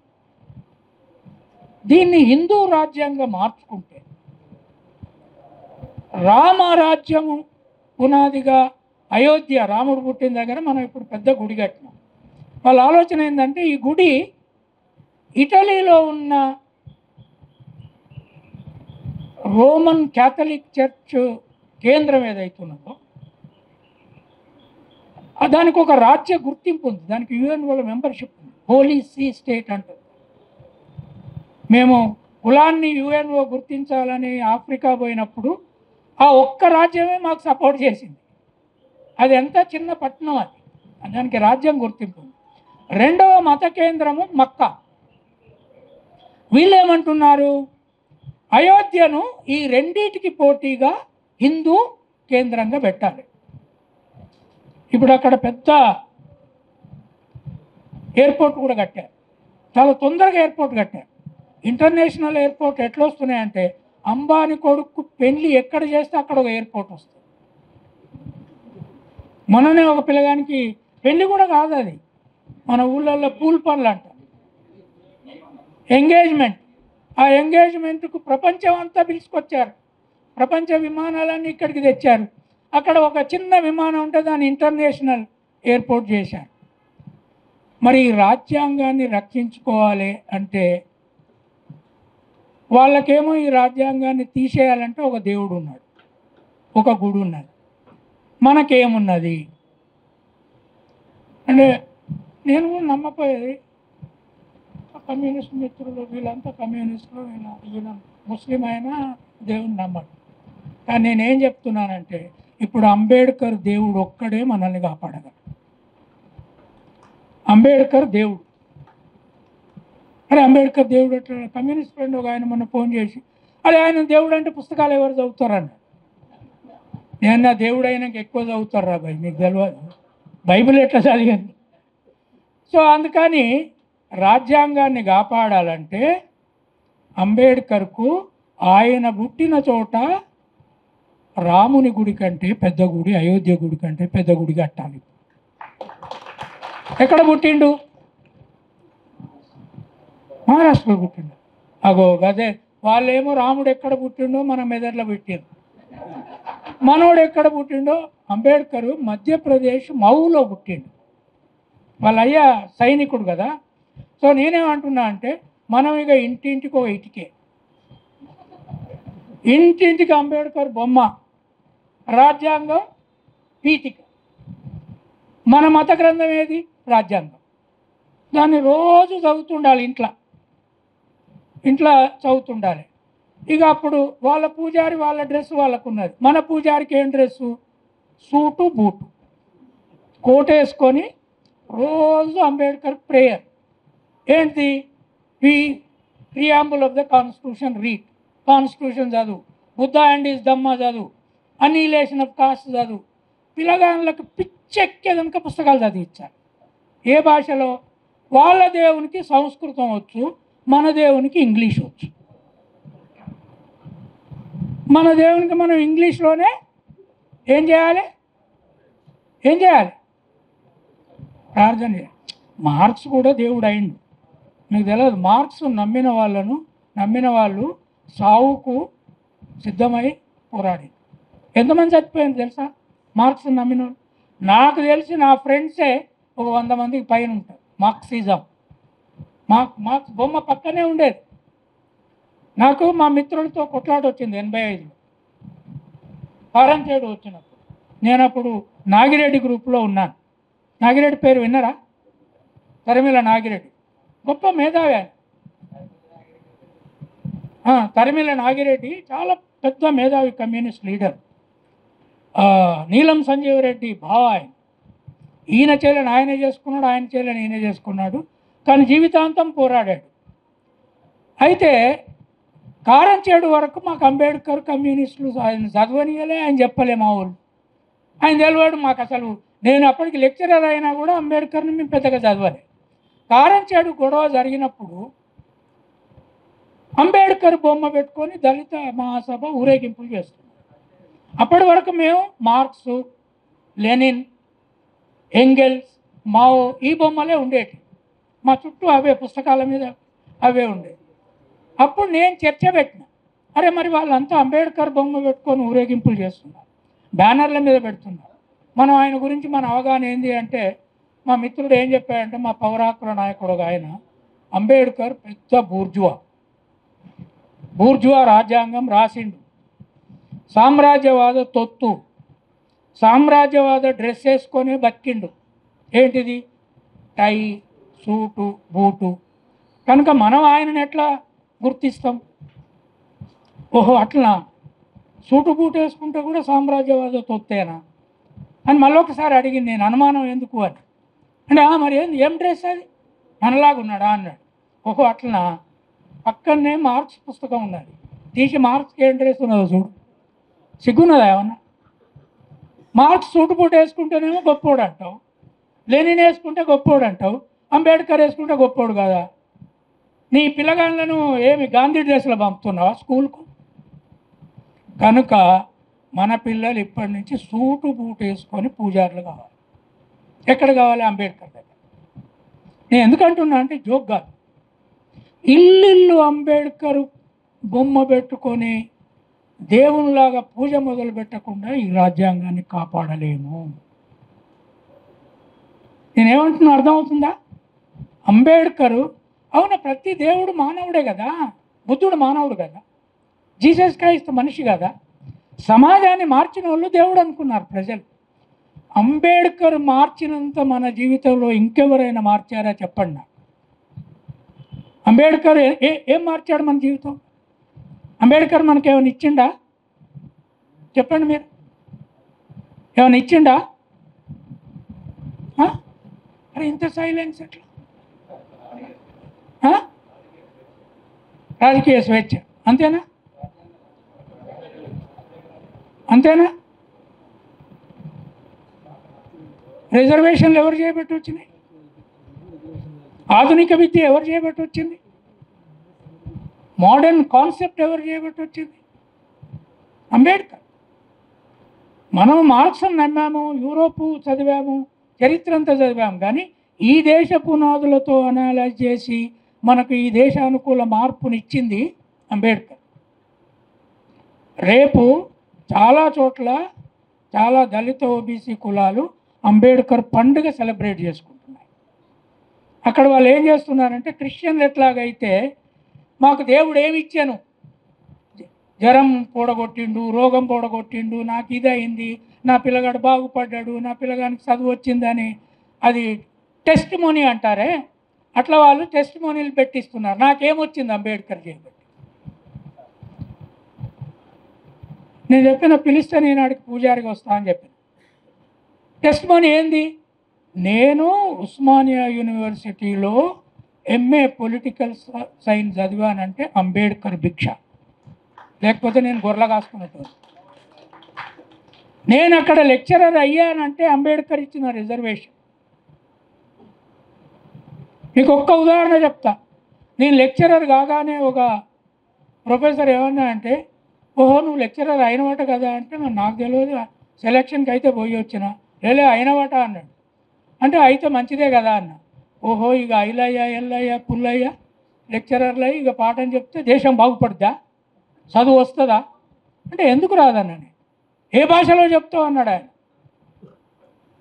దీన్ని హిందూ రాజ్యాంగం మార్చుకుంటే రామరాజ్యము పునాదిగా అయోధ్య రాముడు పుట్టిన దగ్గర మనం ఇప్పుడు పెద్ద గుడి కట్టినాం వాళ్ళ ఆలోచన ఏంటంటే ఈ గుడి ఇటలీలో ఉన్న రోమన్ క్యాథలిక్ చర్చ్ కేంద్రం ఏదైతున్నదో ఆ దానికి ఒక రాజ్య గుర్తింపు ఉంది దానికి యుఎన్ వాళ్ళ మెంబర్షిప్ ఉంది హోలీ సీ స్టేట్ అంటుంది మేము కులాన్ని యుఎన్ఓ గుర్తించాలని ఆఫ్రికా పోయినప్పుడు ఆ ఒక్క రాజ్యమే మాకు సపోర్ట్ చేసింది అది ఎంత చిన్న పట్టణం అది దానికి రాజ్యం గుర్తింపు ఉంది. రెండవ మత కేంద్రము మక్కా వీళ్ళేమంటున్నారు అయోధ్యను ఈ రెండిటికి పోటీగా హిందూ కేంద్రంగా పెట్టాలి ఇప్పుడు అక్కడ పెద్ద ఎయిర్పోర్ట్ కూడా కట్టారు చాలా తొందరగా ఎయిర్పోర్ట్ కట్టారు ఇంటర్నేషనల్ ఎయిర్పోర్ట్ ఎట్లా వస్తున్నాయంటే అంబానీ కొడుకు పెళ్లి ఎక్కడ చేస్తే అక్కడ ఒక ఎయిర్పోర్ట్ వస్తుంది మొన్ననే ఒక పిల్లగానికి పెళ్లి కూడా కాదు అది మన ఊళ్ళల్లో పూల్ పనులు అంట ఎంగేజ్మెంట్ ఆ ఎంగేజ్మెంట్కు ప్రపంచం అంతా పిలుచుకొచ్చారు ప్రపంచ విమానాలన్నీ ఇక్కడికి తెచ్చారు అక్కడ ఒక చిన్న విమానం ఉంటే దాన్ని ఇంటర్నేషనల్ ఎయిర్పోర్ట్ చేశారు మరి ఈ రాజ్యాంగాన్ని రక్షించుకోవాలి అంటే వాళ్ళకేమో ఈ రాజ్యాంగాన్ని తీసేయాలంటే ఒక దేవుడు ఉన్నాడు ఒక గుడి ఉన్నది మనకేమున్నది అంటే నేను కూడా నమ్మపోయేది ఆ కమ్యూనిస్ట్ మిత్రులు వీళ్ళంతా కమ్యూనిస్టులు వీళ్ళ ఈయన ముస్లిం అయినా దేవుని నమ్మడు కానీ నేనేం చెప్తున్నానంటే ఇప్పుడు అంబేద్కర్ దేవుడు ఒక్కడే మనల్ని కాపాడగలడు అంబేద్కర్ దేవుడు అరే అంబేద్కర్ దేవుడు ఎట్లా కమ్యూనిస్ట్ ఫ్రెండ్ ఒక ఆయన మొన్న ఫోన్ చేసి అరే ఆయన దేవుడు అంటే పుస్తకాలు ఎవరు చదువుతారన్న నేను నా దేవుడు అయినాక ఎక్కువ చదువుతారు రా భయ్ మీకు తెలియదు బైబిల్ ఎట్లా చదివింది సో అందుకని రాజ్యాంగాన్ని కాపాడాలంటే అంబేద్కర్కు ఆయన పుట్టిన చోట రాముని గుడి కంటే పెద్ద గుడి అయోధ్య గుడి కంటే పెద్ద గుడి కట్టాలి ఎక్కడ పుట్టిండు మహారాష్ట్రలో పుట్టిండు అగో గదే వాళ్ళేమో రాముడు ఎక్కడ పుట్టిండో మన మెదడులో పెట్టారు మనోడు ఎక్కడ పుట్టిండో అంబేద్కర్ మధ్యప్రదేశ్ మౌలో పుట్టిండు వాళ్ళ అయ్యా సైనికుడు కదా సో నేనేమంటున్నా అంటే మనం ఇక ఇంటింటికి ఒక ఇటుకే ఇంటింటికి అంబేద్కర్ బొమ్మ రాజ్యాంగం పీఠిక మన మత గ్రంథం ఏది రాజ్యాంగం దాన్ని రోజు చదువుతుండాలి ఇంట్లో ఇంట్లో చదువుతుండాలి ఇక అప్పుడు వాళ్ళ పూజారి వాళ్ళ డ్రెస్ వాళ్ళకు ఉన్నది మన పూజారికి ఏం డ్రెస్సు సూటు బూటు కోట్ వేసుకొని రోజు అంబేద్కర్ ప్రేయర్ ఏంటి ఈ preamble of the constitution read constitution చదువు బుద్ధ అండ్ ఈస్ దమ్మ చదువు అనిలేషన్ ఆఫ్ కాస్ట్ చదువు పిల్లగాళ్ళకు పిచ్చెక్కే కనుక పుస్తకాలు చదివించారు ఏ భాషలో వాళ్ళ దేవునికి సంస్కృతం వచ్చు మన దేవునికి ఇంగ్లీష్ వచ్చు మన దేవునికి మనం ఇంగ్లీష్లోనే ఏం చేయాలి ఏం చేయాలి ప్రార్థన చేయాలి మార్క్స్ కూడా దేవుడు అయిండు మీకు తెలియదు మార్క్స్ నమ్మిన వాళ్ళను నమ్మిన వాళ్ళు సావుకు సిద్ధమై పోరాడి ఎంతమంది చచ్చిపోయింది తెలుసా మార్క్స్ నమ్మిన వాళ్ళు నాకు తెలిసి నా ఫ్రెండ్సే ఒక వంద మందికి పైన ఉంటారు మార్క్సిజం మాకు మాకు బొమ్మ పక్కనే ఉండేది నాకు మా మిత్రులతో కొట్లాట వచ్చింది ఎనభై ఐదులో కారంచేడు వచ్చినప్పుడు నేను అప్పుడు నాగిరెడ్డి గ్రూప్లో ఉన్నాను నాగిరెడ్డి పేరు విన్నారా తరిమిల నాగిరెడ్డి గొప్ప మేధావి ఆయన ఆ, తరిమిల నాగిరెడ్డి చాలా పెద్ద మేధావి కమ్యూనిస్ట్ లీడర్ ఆ, నీలం సంజీవ్ రెడ్డి బావ ఆయన ఈయన చేయలేని ఆయనే చేసుకున్నాడు ఆయన చేయలేని ఈయన చేసుకున్నాడు కానీ జీవితాంతం పోరాడాడు అయితే కారంచేడు వరకు మాకు అంబేద్కర్ కమ్యూనిస్టులు ఆయన చదవనియలే ఆయన చెప్పలే మా ఊళ్ళు ఆయన తెలివాడు మాకు అసలు నేను అప్పటికి లెక్చరర్ అయినా కూడా అంబేద్కర్ని మేము పెద్దగా చదవలే కారంచేడు గొడవ జరిగినప్పుడు అంబేద్కర్ బొమ్మ పెట్టుకొని దళిత మహాసభ ఊరేగింపులు చేస్తున్నాం అప్పటి వరకు మేము మార్క్స్ లెనిన్ ఎంగెల్స్ మావో ఈ బొమ్మలే ఉండేవి మా చుట్టూ అవే పుస్తకాల మీద అవే ఉండేవి అప్పుడు నేను చర్చ పెట్టిన అరే మరి వాళ్ళంతా అంబేద్కర్ బొమ్మ పెట్టుకొని ఊరేగింపులు చేస్తున్నారు బ్యానర్ల మీద పెడుతున్నారు మనం ఆయన గురించి మన అవగాహన ఏంది అంటే మా మిత్రుడు ఏం చెప్పాడంటే మా పౌరాకుల నాయకుడు ఒక ఆయన అంబేద్కర్ పెద్ద బూర్జువా బూర్జువా రాజ్యాంగం రాసిండు సామ్రాజ్యవాద తొత్తు సామ్రాజ్యవాద డ్రెస్ వేసుకొని బతికిండు ఏంటిది టై సూటు బూటు కనుక మనం ఆయనని ఎట్లా గుర్తిస్తాం ఓహో అట్లా సూటు బూటు వేసుకుంటే కూడా సామ్రాజ్యవాద తొత్తేనా అని మళ్ళొకసారి అడిగింది నేను అనుమానం ఎందుకు అని అంటే "ఆ, మరి ఏంది ఏం డ్రెస్ అది మనలాగా ఉన్నాడా అన్నాడు ఓహో అట్లనా పక్కనే మార్క్స్ పుస్తకం ఉన్నది తీసి మార్క్స్కి ఏం డ్రెస్ ఉన్నదో చూడు సిగ్గున్నదా ఏమన్నా మార్క్స్ సూటు బూటు వేసుకుంటేనేమో గొప్పోడు అంటావు లెనిన్ వేసుకుంటే గొప్పోడు అంటావు అంబేద్కర్ వేసుకుంటే గొప్పోడు కదా నీ పిల్లగాళ్ళను ఏమి గాంధీ డ్రెస్లో పంపుతున్నావా స్కూల్కు కనుక మన పిల్లలు ఇప్పటి నుంచి సూటు బూటు వేసుకొని పూజారులు కావాలి ఎక్కడ కావాలి అంబేద్కర్ దగ్గర నేను ఎందుకంటున్నా అంటే జోక్ కాదు ఇల్లు అంబేద్కర్ బొమ్మ పెట్టుకొని దేవునిలాగా పూజ మొదలు పెట్టకుండా ఈ రాజ్యాంగాన్ని కాపాడలేము నేనేమంటున్నా అర్థమవుతుందా అంబేద్కరు అవును ప్రతి దేవుడు మానవుడే కదా బుద్ధుడు మానవుడు కదా జీసస్ క్రైస్త్ మనిషి కదా సమాజాన్ని మార్చిన వాళ్ళు దేవుడు అనుకున్నారు ప్రజలు అంబేద్కర్ మార్చినంత మన జీవితంలో ఇంకెవరైనా మార్చారా చెప్పండి నాకు అంబేద్కర్ ఏ- ఏ ఏం మార్చాడు మన జీవితం అంబేద్కర్ మనకి ఏమైనా ఇచ్చిండా చెప్పండి మీరు ఏమైనా ఇచ్చిండా ఆ? అరే ఇంత సైలెన్స్ ఎట్లా ఆ? రాజకీయ స్వేచ్ఛ అంతేనా అంతేనా రిజర్వేషన్లు ఎవరు చేయబట్టి వచ్చినాయి ఆధునిక విద్య ఎవరు చేయబట్టి వచ్చింది మోడర్న్ కాన్సెప్ట్ ఎవరు చేయబట్టి వచ్చింది అంబేద్కర్ మనం మార్క్స్ నమ్మాము యూరోపు చదివాము చరిత్ర అంతా చదివాము కానీ ఈ దేశ పునాదులతో అనాలైజ్ చేసి మనకు ఈ దేశానుకూల మార్పునిచ్చింది అంబేద్కర్ రేపు చాలా చోట్ల చాలా దళిత ఓబీసీ కులాలు అంబేద్కర్ పండుగ సెలబ్రేట్ చేసుకుంటున్నాయి అక్కడ వాళ్ళు ఏం చేస్తున్నారంటే క్రిస్టియన్లు ఎట్లాగైతే మాకు దేవుడు ఏమి ఇచ్చాను జ్వరం పూడగొట్టిండు రోగం పూడగొట్టిండు నాకు ఇది అయింది నా పిల్లగాడు బాగుపడ్డాడు నా పిల్లగానికి చదువు వచ్చిందని అది టెస్ట్ మోనీ అంటారే అట్లా వాళ్ళు టెస్ట్ మోనీలు పెట్టిస్తున్నారు నాకేమొచ్చింది అంబేద్కర్ చేయబట్టి నేను చెప్పిన పిలిస్తే నేను ఆడికి పూజారికి వస్తా అని చెప్పిన టెస్ట్ మనీ ఏంది నేను ఉస్మానియా యూనివర్సిటీలో ఎంఏ పొలిటికల్ సైన్స్ చదివానంటే అంబేద్కర్ భిక్ష లేకపోతే నేను గొర్రెల కాసుకున్నట్టు నేను అక్కడ లెక్చరర్ అయ్యానంటే అంబేద్కర్ ఇచ్చిన రిజర్వేషన్ మీకు ఒక్క ఉదాహరణ చెప్తా నేను లెక్చరర్ కాగానే ఒక ప్రొఫెసర్ ఏమన్నా అంటే ఓహో నువ్వు లెక్చరర్ అయినవాట కదా అంటే మరి నాకు తెలియదు సెలక్షన్కి అయితే పోయి వచ్చిన లేలే అయినవాట అన్నాడు అంటే అయితే మంచిదే కదా అన్న ఓహో ఇక ఐలయ్య ఎల్లయ్య పుల్లయ్య లెక్చరర్లు అయ్యి ఇక పాఠం చెప్తే దేశం బాగుపడుద్దా చదువు వస్తుందా అంటే ఎందుకు రాదన్న నేను ఏ భాషలో చెప్తావు అన్నాడు ఆయన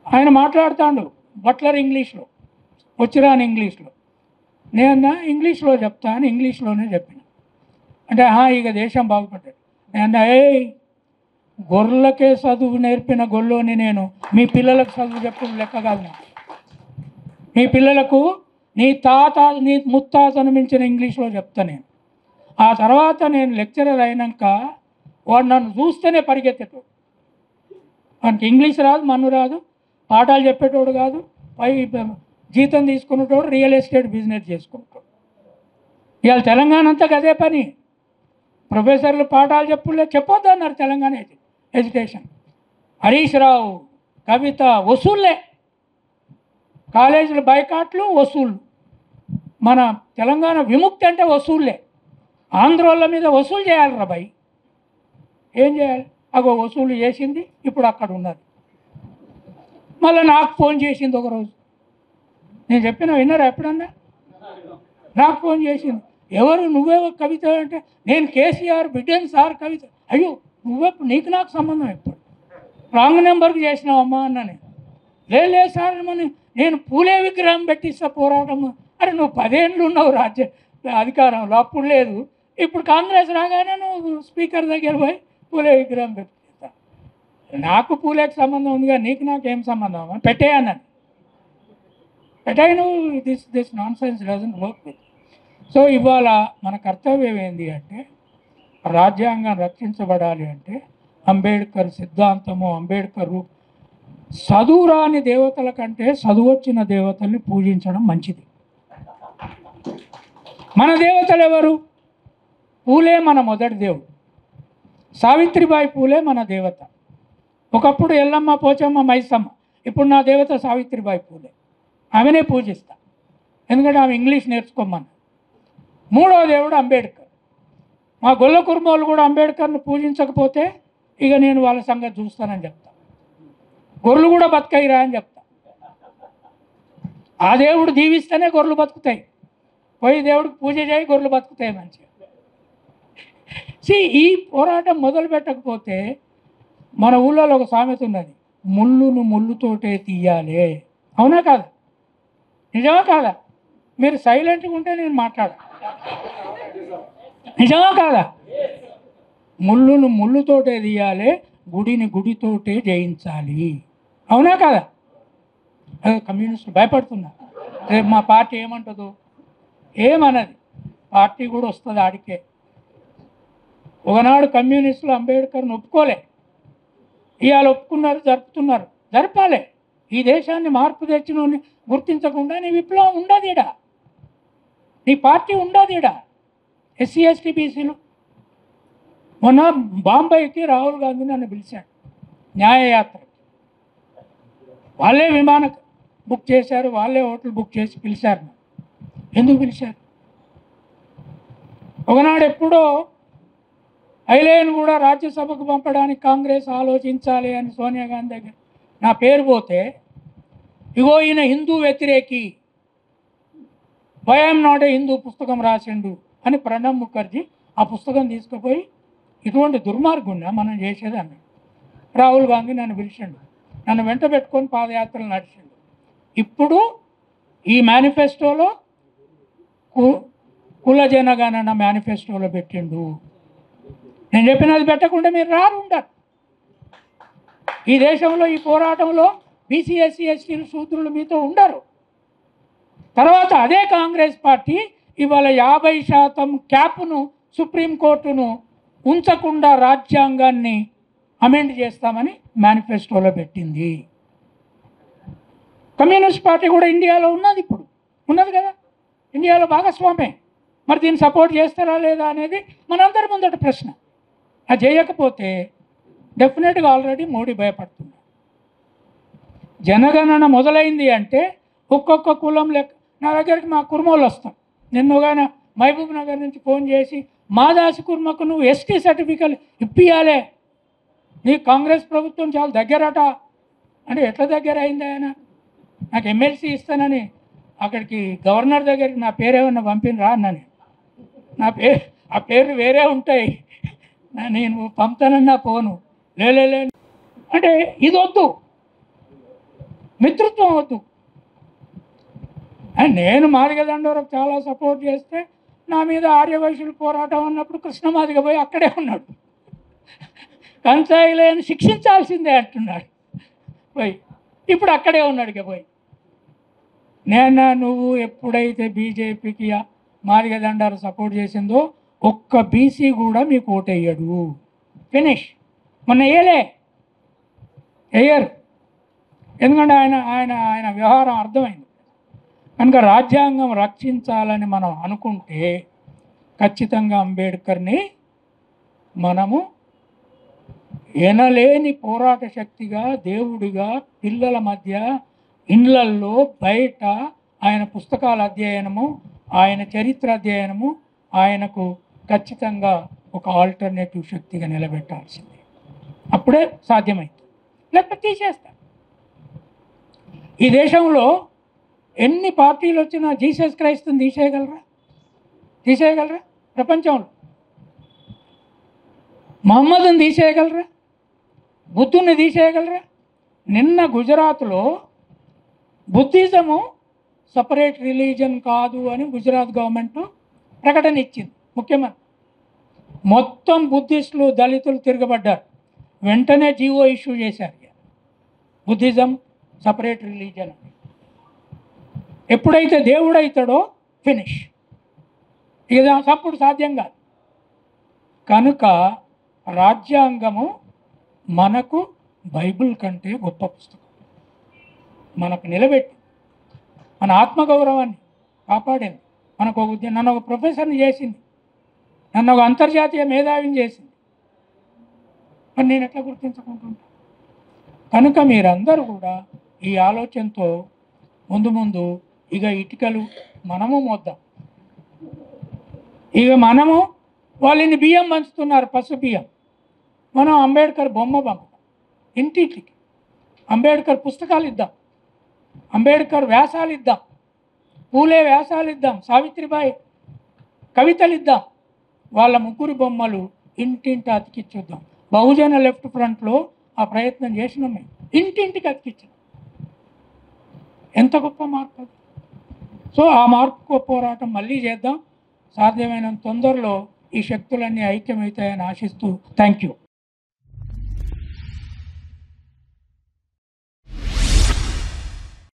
ఆయన మాట్లాడుతాడు బట్లర్ ఇంగ్లీష్లో వచ్చిరాని ఇంగ్లీష్లో నేను ఇంగ్లీష్లో చెప్తా అని ఇంగ్లీష్లోనే చెప్పిన అంటే "ఆహా, ఇక దేశం బాగుపడ్డాడు నేను ఏ గొర్రెలకే చదువు నేర్పిన గొల్లోని నేను మీ పిల్లలకు చదువు చెప్పు లెక్క కాదు నాకు. మీ పిల్లలకు నీ తాత నీ ముత్తాతను మించిన ఇంగ్లీష్లో చెప్తా నేను ఆ తర్వాత నేను లెక్చరర్ అయినాక వాడు నన్ను చూస్తేనే పరిగెత్తేటోడు వానికి ఇంగ్లీష్ రాదు మన్ను రాదు పాఠాలు చెప్పేటోడు కాదు పై జీతం తీసుకునేటోడు రియల్ ఎస్టేట్ బిజినెస్ చేసుకుంటాడు ఇవాళ తెలంగాణ అంతా అదే పని ప్రొఫెసర్లు పాఠాలు చెప్పులే చెప్పొద్దు అన్నారు తెలంగాణ ఎడ్యు- ఎడ్యుకేషన్ హరీష్ రావు కవిత వసూళ్ళే కాలేజీల బైకాట్లు వసూళ్ళు మన తెలంగాణ విముక్తి అంటే వసూళ్ళే ఆంధ్రోళ్ళ మీద వసూలు చేయాలి రా భయ్ ఏం చేయాలి అగో వసూలు చేసింది ఇప్పుడు అక్కడ ఉన్నది మళ్ళీ నాకు ఫోన్ చేసింది ఒకరోజు నేను చెప్పిన విన్నారా ఎప్పుడన్నా నాకు ఫోన్ చేసింది ఎవరు నువ్వే ఒక కవిత అంటే నేను కేసీఆర్ బిడ్డన్ సార్ కవిత అయ్యో నువ్వెప్పుడు నీకు నాకు సంబంధం ఎప్పుడు రాంగ్ నెంబర్కి చేసినావమ్మా అన్నా నేను లేదు లేదు సార్ మన నేను పూలే విగ్రహం పెట్టిస్తా పోరాటం అరే నువ్వు పదేళ్ళు ఉన్నావు రాజ్య అధికారంలో అప్పుడు లేదు ఇప్పుడు కాంగ్రెస్ రాగానే నువ్వు స్పీకర్ దగ్గర పోయి పూలే విగ్రహం పెట్టిస్తా నాకు పూలేకి సంబంధం ఉందిగా నీకు నాకు ఏం సంబంధం అమ్మా పెట్టేయన్నాను పెట్టాయి నువ్వు this this non science dozen work with so ఇవాళ మన కర్తవ్యం ఏంటి అంటే రాజ్యాంగం రక్షించబడాలి అంటే అంబేద్కర్ సిద్ధాంతము అంబేద్కర్ రూ- చదువురాని దేవతల కంటే చదువొచ్చిన దేవతల్ని పూజించడం మంచిది మన దేవతలు ఎవరు పూలే మన మొదటి దేవుడు సావిత్రిబాయి పూలే మన దేవత ఒకప్పుడు ఎల్లమ్మ పోచమ్మ మైసమ్మ ఇప్పుడు నా దేవత సావిత్రిబాయి పూలే ఆమెనే పూజిస్తా ఎందుకంటే ఆమె ఇంగ్లీష్ నేర్చుకోమని మూడో దేవుడు అంబేద్కర్ మా గొల్ల కుర్మోళ్ళు కూడా అంబేద్కర్ని పూజించకపోతే ఇక నేను వాళ్ళ సంగతి చూస్తానని చెప్తా గొర్రెలు కూడా బతకయిరా అని చెప్తా ఆ దేవుడు దీవిస్తేనే గొర్రెలు బతుకుతాయి పోయి దేవుడికి పూజ చేయి గొర్రెలు బతుకుతాయి మంచిగా సి ఈ పోరాటం మొదలు పెట్టకపోతే మన ఊళ్ళో ఒక సామెత ఉన్నది ముళ్ళును ముళ్ళుతోటే తీయాలి అవునా కాదా నిజమా కాదా మీరు సైలెంట్గా ఉంటే నేను మాట్లాడ నిజమా కాదా ముళ్ళును ముళ్ళుతోటే తీయాలి గుడిని గుడితోటే జయించాలి అవునా కాదా అదే కమ్యూనిస్టులు భయపడుతున్నా రేపు మా పార్టీ ఏమంటుందో ఏమన్నది పార్టీ కూడా వస్తుంది ఆడికే ఒకనాడు కమ్యూనిస్టులు అంబేద్కర్ని ఒప్పుకోలే ఇవాళ ఒప్పుకున్నారు జరుపుతున్నారు జరపాలి ఈ దేశాన్ని మార్పు తెచ్చిన గుర్తించకుండా నీ విప్లవం ఉండదు ఈడ నీ పార్టీ ఉండదు ఈడ ఎస్సీ ఎస్టీ బీసీలు మొన్న బాంబేకి రాహుల్ గాంధీ నన్ను పిలిచాడు న్యాయయాత్ర వాళ్ళే విమానం బుక్ చేశారు వాళ్ళే హోటల్ బుక్ చేసి పిలిచారు నన్ను. ఎందుకు పిలిచారు ఒకనాడు ఎప్పుడో ఐలేను కూడా రాజ్యసభకు పంపడానికి కాంగ్రెస్ ఆలోచించాలి అని సోనియా గాంధీ దగ్గర నా పేరు పోతే ఇగో ఈయన హిందూ వ్యతిరేకి వైఎమ్ నాట్ ఏ హిందూ పుస్తకం రాసిండు అని ప్రణబ్ ముఖర్జీ ఆ పుస్తకం తీసుకుపోయి ఇటువంటి దుర్మార్గుండా మనం చేసేది అన్నాడు రాహుల్ గాంధీ నన్ను పిలిచిండు నన్ను వెంట పెట్టుకొని పాదయాత్రలు నడిచిండు ఇప్పుడు ఈ మేనిఫెస్టోలో కు- కుల జనగణన మేనిఫెస్టోలో పెట్టిండు నేను చెప్పినది పెట్టకుండా మీరు రారు ఉండరు ఈ దేశంలో ఈ పోరాటంలో బీసీ ఎస్సీ ఎస్టీలు శూద్రులు మీతో ఉండరు తర్వాత అదే కాంగ్రెస్ పార్టీ ఇవాళ యాభై శాతం క్యాప్ను సుప్రీంకోర్టును ఉంచకుండా రాజ్యాంగాన్ని అమెండ్ చేస్తామని మేనిఫెస్టోలో పెట్టింది కమ్యూనిస్ట్ పార్టీ కూడా ఇండియాలో ఉన్నది ఇప్పుడు ఉన్నది కదా ఇండియాలో భాగస్వామే మరి దీన్ని సపోర్ట్ చేస్తారా లేదా అనేది మనందరి ముందట ప్రశ్న అది చేయకపోతే డెఫినెట్గా ఆల్రెడీ మోడీ భయపడుతున్నాడు జనగణన మొదలైంది అంటే ఒక్కొక్క కులం లెక్క నా దగ్గరికి మా కుర్మోళ్ళు వస్తాం నిన్నగానే మహబూబ్ నగర్ నుంచి ఫోన్ చేసి మాదాసి కుర్మకు నువ్వు ఎస్టీ సర్టిఫికెట్ ఇప్పియాలే నీ కాంగ్రెస్ ప్రభుత్వం చాలా దగ్గరట అంటే ఎట్లా దగ్గర అయింది ఆయన నాకు ఎమ్మెల్సీ ఇస్తానని అక్కడికి గవర్నర్ దగ్గరికి నా పేరేమన్నా పంపినరా అన్నాను నా పేరు ఆ పేర్లు వేరే ఉంటాయి నా- నేను పంపుతానన్నా పోను లే లే, లే అంటే ఇది వద్దు మిత్రత్వం వద్దు అండ్ నేను మాదిగ దండోరకు చాలా సపోర్ట్ చేస్తే నా మీద ఆర్యవైశ్యులు పోరాటం అన్నప్పుడు కృష్ణమాదిగ పోయి అక్కడే ఉన్నాడు కంచాయిలేని శిక్షించాల్సిందే అంటున్నాడు పోయి ఇప్పుడు అక్కడే ఉన్నాడు ఇక పోయి నేను నువ్వు ఎప్పుడైతే బీజేపీకి మాదిగ దండారు సపోర్ట్ చేసిందో ఒక్క బీసీ కూడా మీకు ఓటేయడు ఫినిష్ మొన్న వేయలే వేయరు ఎందుకంటే ఆయన ఆయన ఆయన వ్యవహారం అర్థమైంది కనుక రాజ్యాంగం రక్షించాలని మనం అనుకుంటే ఖచ్చితంగా అంబేద్కర్ని మనము ఎనలేని పోరాట శక్తిగా దేవుడిగా పిల్లల మధ్య ఇండ్లల్లో బయట ఆయన పుస్తకాల అధ్యయనము ఆయన చరిత్ర అధ్యయనము ఆయనకు ఖచ్చితంగా ఒక ఆల్టర్నేటివ్ శక్తిగా నిలబెట్టాల్సిందే అప్పుడే సాధ్యమైంది లేకపోతే తీసేస్తా ఈ దేశంలో ఎన్ని పార్టీలు వచ్చినా జీసస్ క్రైస్తుని తీసేయగలరా తీసేయగలరా ప్రపంచంలో మహమ్మద్ని తీసేయగలరా బుద్ధుని తీసేయగలరా నిన్న గుజరాత్లో బుద్ధిజము సపరేట్ రిలీజన్ కాదు అని గుజరాత్ గవర్నమెంట్ ప్రకటన ఇచ్చింది ముఖ్యమంత్రి మొత్తం బుద్ధిస్టులు దళితులు తిరగబడ్డారు వెంటనే జీవో ఇష్యూ చేశారు బుద్ధిజం సపరేట్ రిలీజన్ అని ఎప్పుడైతే దేవుడు అవుతాడో ఫినిష్ ఇక అప్పుడు సాధ్యం కాదు కనుక రాజ్యాంగము మనకు బైబిల్ కంటే గొప్ప పుస్తకం మనకు నిలబెట్టి మన ఆత్మగౌరవాన్ని కాపాడింది మనకు ఒక ఉద్య- నన్ను ఒక ప్రొఫెసర్ని చేసింది నన్ను ఒక అంతర్జాతీయ మేధావిని చేసింది మరి నేను ఎట్లా గుర్తించుకుంటుంటా కనుక మీరందరూ కూడా ఈ ఆలోచనతో ముందు ముందు ఇక ఇటుకలు మనము మోద్దాం ఇక మనము వాళ్ళని బియ్యం పంచుతున్నారు పసు బియ్యం మనం అంబేద్కర్ బొమ్మ పంపుతాం ఇంటింటికి అంబేద్కర్ పుస్తకాలు ఇద్దాం అంబేద్కర్ వ్యాసాలు ఇద్దాం పూలే వ్యాసాలు ఇద్దాం సావిత్రిబాయి కవితలు ఇద్దాం వాళ్ళ ముగ్గురు బొమ్మలు ఇంటింటి అతికిచ్చుద్దాం బహుజన లెఫ్ట్ ఫ్రంట్లో ఆ ప్రయత్నం చేసినాం మేము ఇంటింటికి అతికించాం ఎంత గొప్ప మార్పు అది సో ఆ మార్పు పోరాటం మళ్ళీ చేద్దాం సాధ్యమైనంత తొందరలో ఈ శక్తులన్నీ ఐక్యమవుతాయని ఆశిస్తూ థ్యాంక్ యూ